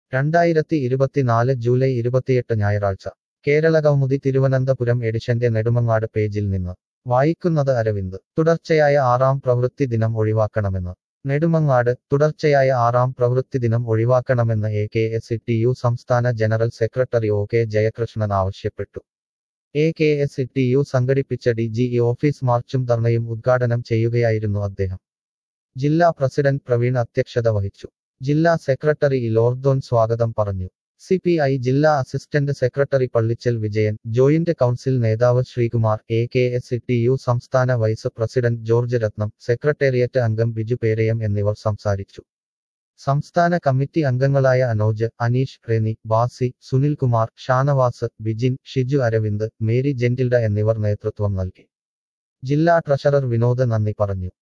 രണ്ടായിരത്തി ഇരുപത്തിനാല് ജൂലൈ ഇരുപത്തിയെട്ട് ഞായറാഴ്ച കേരള കൗമുദി തിരുവനന്തപുരം എഡിഷന്റെ നെടുമങ്ങാട് പേജിൽ നിന്ന് വായിക്കുന്നത് അരവിന്ദ് തുടർച്ചയായ ആറാം പ്രവൃത്തി ദിനം ഒഴിവാക്കണമെന്ന് നെടുമങ്ങാട് തുടർച്ചയായ ആറാം പ്രവൃത്തി ദിനം ഒഴിവാക്കണമെന്ന് A K S T U സംസ്ഥാന general secretary O K Jayakrishnan ആവശ്യപ്പെട്ടു A K S T U സംഘടിപ്പിച്ച ഡി ജി ഇ ഓഫീസ് മാർച്ചും ധർണയും ഉദ്ഘാടനം ചെയ്യുകയായിരുന്നു അദ്ദേഹം ജില്ലാ പ്രസിഡന്റ് പ്രവീൺ അധ്യക്ഷത വഹിച്ചു ജില്ലാ സെക്രട്ടറി ഇലോർദോൻ സ്വാഗതം പറഞ്ഞു സി പി ഐ ജില്ലാ assistant secretary Pallichal Vijayan joint council നേതാവ് Sreekumar A K S T U സംസ്ഥാന vice president George Rathnam secretariat അംഗം ബിജു പേരയം എന്നിവർ സംസാരിച്ചു സംസ്ഥാന കമ്മിറ്റി അംഗങ്ങളായ അനോജ് അനീഷ് റെനി ബാസി സുനിൽകുമാർ ഷാനവാസ് ബിജിൻ ഷിജു അരവിന്ദ് മേരി ജെന്റിൽഡ എന്നിവർ നേതൃത്വം നൽകി ജില്ലാ ട്രഷറർ വിനോദ് നന്ദി പറഞ്ഞു